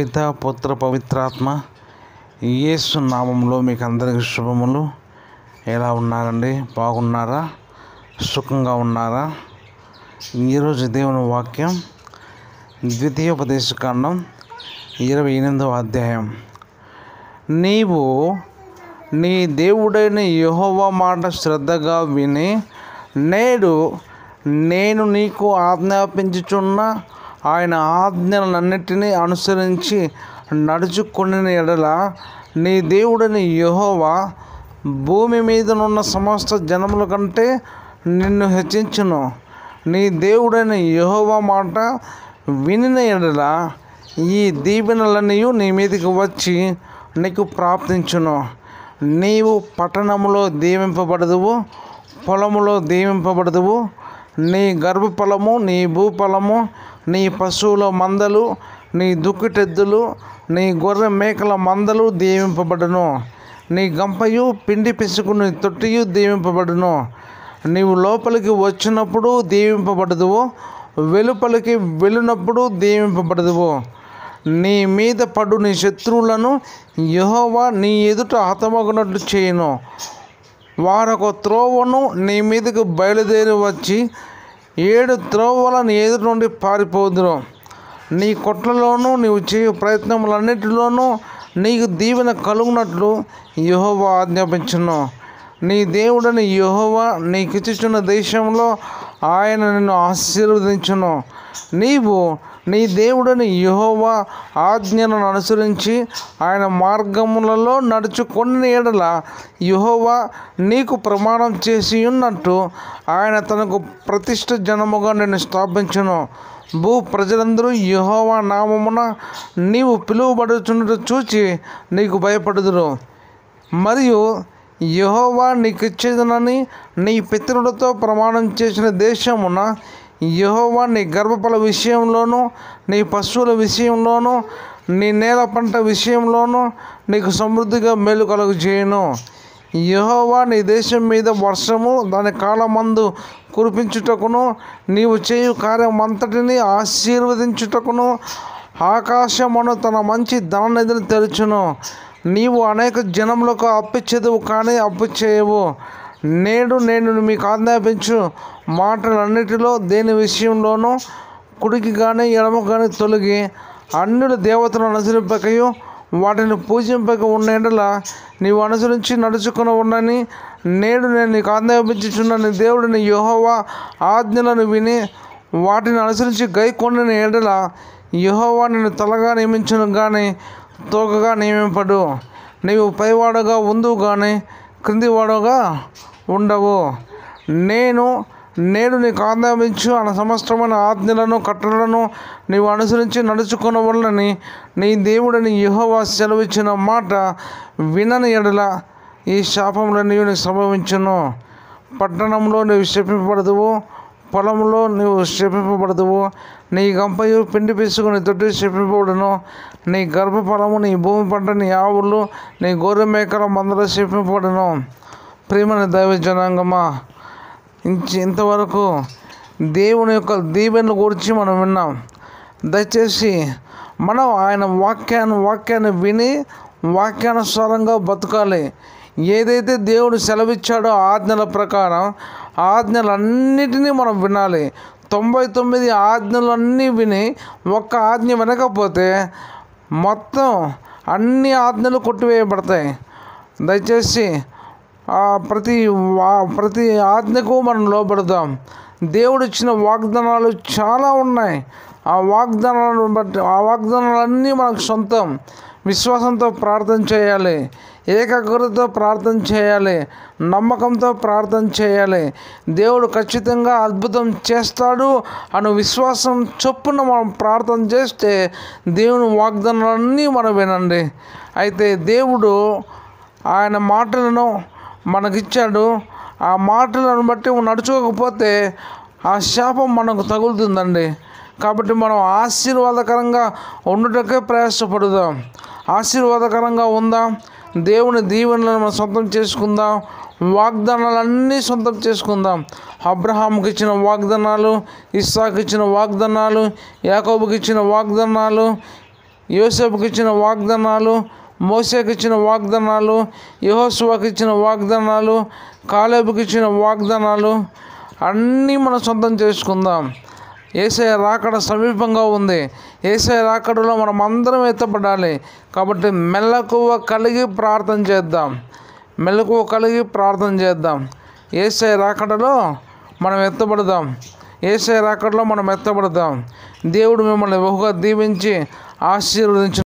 పిత పుత్ర పవిత్రాత్మ యేసు నామంలో మీకు అందరికీ శుభములు ఎలా ఉన్నారండి బాగున్నారా సుఖంగా ఉన్నారా ఈరోజు దేవుని వాక్యం ద్వితీయోపదేశకాండం ఇరవై ఎనిమిదవ అధ్యాయం నీవు నీ దేవుడైన యెహోవా మాట శ్రద్ధగా విని నేడు నేను నీకు ఆజ్ఞాపించుచున్న ఆయన ఆజ్ఞలన్నిటినీ అనుసరించి నడుచుకుని ఎడల నీ దేవుడైన యెహోవా భూమి మీదనున్న సమస్త జనముల కంటే నిన్ను హెచ్చించును నీ దేవుడైన యెహోవా మాట వినిన ఎడల ఈ దీవెనలన్నీ నీ మీదకి వచ్చి నీకు ప్రాప్తించును నీవు పట్టణములో దీవింపబడదువు పొలములో దీవింపబడదువు నీ గర్భఫలము నీ భూఫలము నీ పశువుల మందలు నీ దుక్కిటెద్దులు నీ గొర్రె మేకల మందలు దీవింపబడును నీ గంపయు పిండి పిసుకుని తొట్టియు దీవింపబడును నీవు లోపలికి వచ్చినప్పుడు దీవింపబడదువు వెలుపలికి వెళ్ళినప్పుడు దీవింపబడదువు నీ మీద పడు నీ శత్రువులను యెహోవా నీ ఎదుట హతమగునట్లు చేయను వారొక త్రోవను నీ మీదకు బయలుదేరి వచ్చి ఏడు త్రోవల నీ ఎదుటి నుండి పారిపోదురు నీ కొట్లలోనూ నీవు చేయు ప్రయత్నములన్నిటిలోనూ నీకు దీవెన కలుగునట్లు యెహోవా ఆజ్ఞాపించును నీ దేవుడని యెహోవా నీకిచ్చుచున్న దేశంలో ఆయన నిన్ను ఆశీర్వదించును నీవు నీ దేవుడని యెహోవా ఆజ్ఞలను అనుసరించి ఆయన మార్గములలో నడుచుకొని ఎడల యెహోవా నీకు ప్రమాణం చేసి ఉన్నట్టు ఆయన తనకు ప్రతిష్ఠ జనముగా నేను స్థాపించును భూ ప్రజలందరూ యెహోవా నామమున నీవు పిలువబడుచున్నట్టు చూచి నీకు భయపడుదురు మరియు యెహోవా నీకు ఇచ్చేదనని నీ పితరులతో ప్రమాణం చేసిన దేశమున యెహోవా నీ గర్భఫల విషయంలోనూ నీ పశువుల విషయంలోనూ నీ నేల పంట విషయంలోనూ నీకు సమృద్ధిగా మేలు కలుగు చేయను యెహోవా నీ దేశం మీద వర్షము దాని కాలమందు కురిపించుటకును నీవు చేయు కార్యమంతటిని ఆశీర్వదించుటకును ఆకాశమును తన మంచి ధననిధిని తెరుచును నీవు అనేక జనములకు అప్పిచ్చేదువు కానీ అప్పు చేయవు నేడు నేను మీకు ఆజ్ఞాపించు మాటలన్నిటిలో దేని విషయంలోనూ కుడికి కానీ ఎడమ కానీ తొలగి అన్యుల దేవతలను అనుసరింపకయు వాటిని పూజింపక ఉండేలా నీవు అనుసరించి నడుచుకుని ఉండని నేడు నేను నీకు ఆజ్ఞాపించుచున్న నీ దేవుడిని యెహోవా ఆజ్ఞలను విని వాటిని అనుసరించి గైకొండని ఎడల యెహోవా నిన్ను తలగా నియమించును కానీ తోకగా నియమింపడు నీవు పైవాడగా ఉందువు కానీ క్రిందివాడగా ఉండవు నేను నేడు నీకు ఆజ్ఞాపించు అన్న సమస్తమైన ఆజ్ఞలను కట్టలను నీవు అనుసరించి నడుచుకున్న వలనని నీ దేవుడిని యెహోవా సెలవిచ్చిన మాట వినని ఎడల ఈ శాపములన్నీ నీకు సంభవించును పట్టణంలో నీవు శపింపబడదువు పొలంలో నీవు శపింపబడదువు నీ గంపయు పిండి పిసుకుని తొట్టి శపింపబడును నీ గర్భఫలము నీ భూమి పంట నీ ఆవులు నీ గొర్రె మేకల మందర శపింపబడును ప్రియమైన దైవ జనాంగమా ఇంచి ఇంతవరకు దేవుని యొక్క దీవెనల గురించి మనం విన్నాం దయచేసి మనం ఆయన వాక్యాన్ని వాక్యాన్ని విని వాక్యానుసారంగా బతకాలి ఏదైతే దేవుడు సెలవిచ్చాడో ఆజ్ఞల ప్రకారం ఆజ్ఞలన్నిటినీ మనం వినాలి తొంభై తొమ్మిది ఆజ్ఞలన్నీ విని ఒక్క ఆజ్ఞ వినకపోతే మొత్తం అన్ని ఆజ్ఞలు కొట్టివేయబడతాయి దయచేసి ప్రతి ప్రతి ఆజ్ఞకు మనం లోపడదాం దేవుడు ఇచ్చిన వాగ్దానాలు చాలా ఉన్నాయి ఆ వాగ్దానాలను బట్టి ఆ వాగ్దానాలన్నీ మనకు సొంతం విశ్వాసంతో ప్రార్థన చేయాలి ఏకాగ్రతతో ప్రార్థన చేయాలి నమ్మకంతో ప్రార్థన చేయాలి దేవుడు ఖచ్చితంగా అద్భుతం చేస్తాడు అను విశ్వాసం చొప్పున మనం ప్రార్థన చేస్తే దేవుని వాగ్దానాలన్నీ మనం వినండి అయితే దేవుడు ఆయన మాటలను మనకిచ్చాడు ఆ మాటలను బట్టి నడుచుకోకపోతే ఆ శాపం మనకు తగులుతుందండి కాబట్టి మనం ఆశీర్వాదకరంగా ఉండుటకే ప్రయాసపడుదాం ఆశీర్వాదకరంగా ఉందాం దేవుని దీవెనలను మనం సొంతం చేసుకుందాం వాగ్దానాలన్నీ సొంతం చేసుకుందాం అబ్రహాంకి ఇచ్చిన వాగ్దానాలు ఇస్సాకు ఇచ్చిన వాగ్దానాలు యాకోబుకి ఇచ్చిన వాగ్దానాలు యోసేపుకి ఇచ్చిన వాగ్దానాలు మోసేకి ఇచ్చిన వాగ్దానాలు యహోస్వాకి ఇచ్చిన వాగ్దానాలు కాలేబుకి ఇచ్చిన వాగ్దానాలు అన్నీ మనం సొంతం చేసుకుందాం ఏసఐ రాకడ సమీపంగా ఉంది ఏసఐ రాకడలో మనం అందరం ఎత్తపడాలి కాబట్టి మెల్లకువ కలిగి ప్రార్థన చేద్దాం మెలకువ కలిగి ప్రార్థన చేద్దాం ఏసఐ రాకడలో మనం ఎత్తబడదాం ఏసఐ రాకడలో మనం ఎత్తబడదాం దేవుడు మిమ్మల్ని బహుగా దీవించి ఆశీర్వదించు